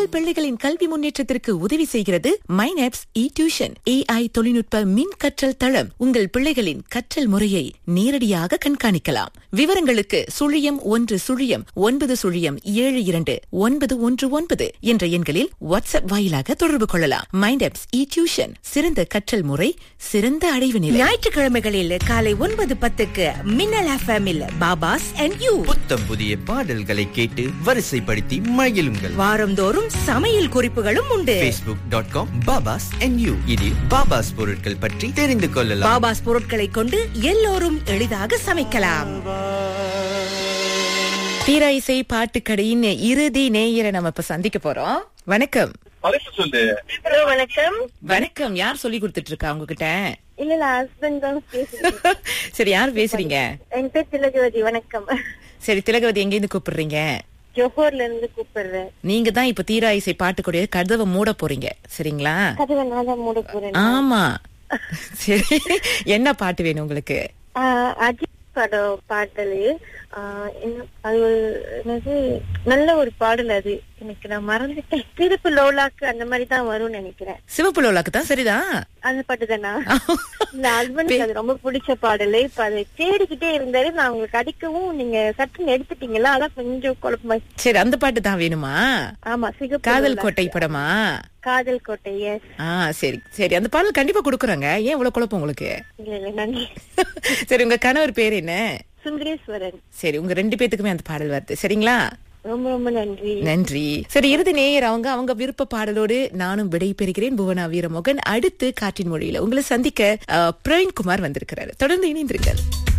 உங்கள் பிள்ளைகளின் கல்வி முன்னேற்றத்திற்கு உதவி செய்கிறது மைனாப்ஸ் இ டியூஷன் ஏஐ தொழில்நுட்ப மின் கற்றல் தளம் உங்கள் பிள்ளைகளின் கற்றல் முறையை நேரடியாக கண்காணிக்கலாம் விவரங்களுக்கு சுழியம் ஒன்று சுழியம் ஒன்பது சுழியம் ஏழு இரண்டு ஒன்பது ஒன்று ஒன்பது என்ற எண்களில் வாட்ஸ்அப் வாயிலாக தொடர்பு கொள்ளலாம் மைண்டாப்ஸ் இ டியூஷன் சிறந்த கற்றல் முறை சிறந்த அடைவு நிலை ஞாயிற்றுக்கிழமைகளில் காலை ஒன்பது பத்துக்கு மின்னல் எஃப்எம்மில் பாபாஸ் அண்ட் யூ புத்தம் புதிய பாடல்களை கேட்டு வரிசைப்படுத்தி மகிழுங்கள் வாரந்தோறும் சமையல் குறிப்புகளும் உண்டு facebook.com dot com Babas and you இதில் பாபாஸ் பொருட்கள் பற்றி தெரிந்து கொள்ளலாம் பாபாஸ் பொருட்களை கொண்டு எல்லோரும் எளிதாக சமைக்கலாம் தீரா இசை பாட்டுக்கடையின் இறுதி நேயரை நம்ம இப்ப சந்திக்க போறோம் வணக்கம் பரிசு சொல்லு ஹலோ வணக்கம் வணக்கம் யார் சொல்லி கொடுத்துட்டு இருக்கா உங்ககிட்ட இல்ல இல்ல ஹஸ்பண்ட் தான் பேசுறேன் சரி யார் பேசுறீங்க என் பேர் திலகவதி வணக்கம் சரி திலகவதி எங்க இருந்து கூப்பிடுறீங்க ஜோஹர்ல இருந்து கூப்பிடுறேன் நீங்க தான் இப்ப தீரா இசை பாட்டுக்குடைய கதவை மூட போறீங்க சரிங்களா கதவை நான் தான் மூட போறேன் ஆமா சரி என்ன பாட்டு வேணும் உங்களுக்கு ஆஹ் அஜித் படம் பாடலு ஆஹ் என்ன- அது ஒரு- என்னது நல்ல ஒரு பாடல் அது எனக்கு நான் மறந்துட்டேன் திருப்பு லோலாக்கு அந்த மாதிரி தான் வரும்னு நினைக்கிறேன் சிவப்பு லோலாக்கு தான் சரிதான் அந்த பாட்டு தானா இந்த ஹஸ்பண்டுக்கு அது ரொம்ப பிடிச்ச பாடலு இப்ப அதை தேடிக்கிட்டே இருந்தாரு நான் உங்களுக்கு அடிக்கவும் நீங்க சட்டுன்னு எடுத்துட்டீங்களா அதான் கொஞ்சம் குழப்பமா சரி அந்த பாட்டு தான் வேணுமா ஆமா சிகப்பு காதல் லோலா. கோட்டை படமா காதல் கோட்டை எஸ் ஆ சரி சரி அந்த பாடல் கண்டிப்பா கொடுக்குறாங்க ஏன் இவ்வளவு குழப்பம் உங்களுக்கு இல்ல இல்ல நன்றி சரி உங்க கணவர் பேர் என்ன சுந்தரேஸ்வரன் சரி உங்க ரெண்டு பேத்துக்குமே அந்த பாடல் வருது சரிங்களா ரொம்ப ரொம்ப நன்றி நன்றி சரி இறுதி நேயர் அவங்க அவங்க விருப்ப பாடலோடு நானும் விடை பெறுகிறேன் புவனா வீரமோகன் அடுத்து காற்றின் மொழியில உங்களை சந்திக்க அஹ், பிரவீன்குமார் வந்திருக்கிறாரு தொடர்ந்து இணைந்திருங்கள்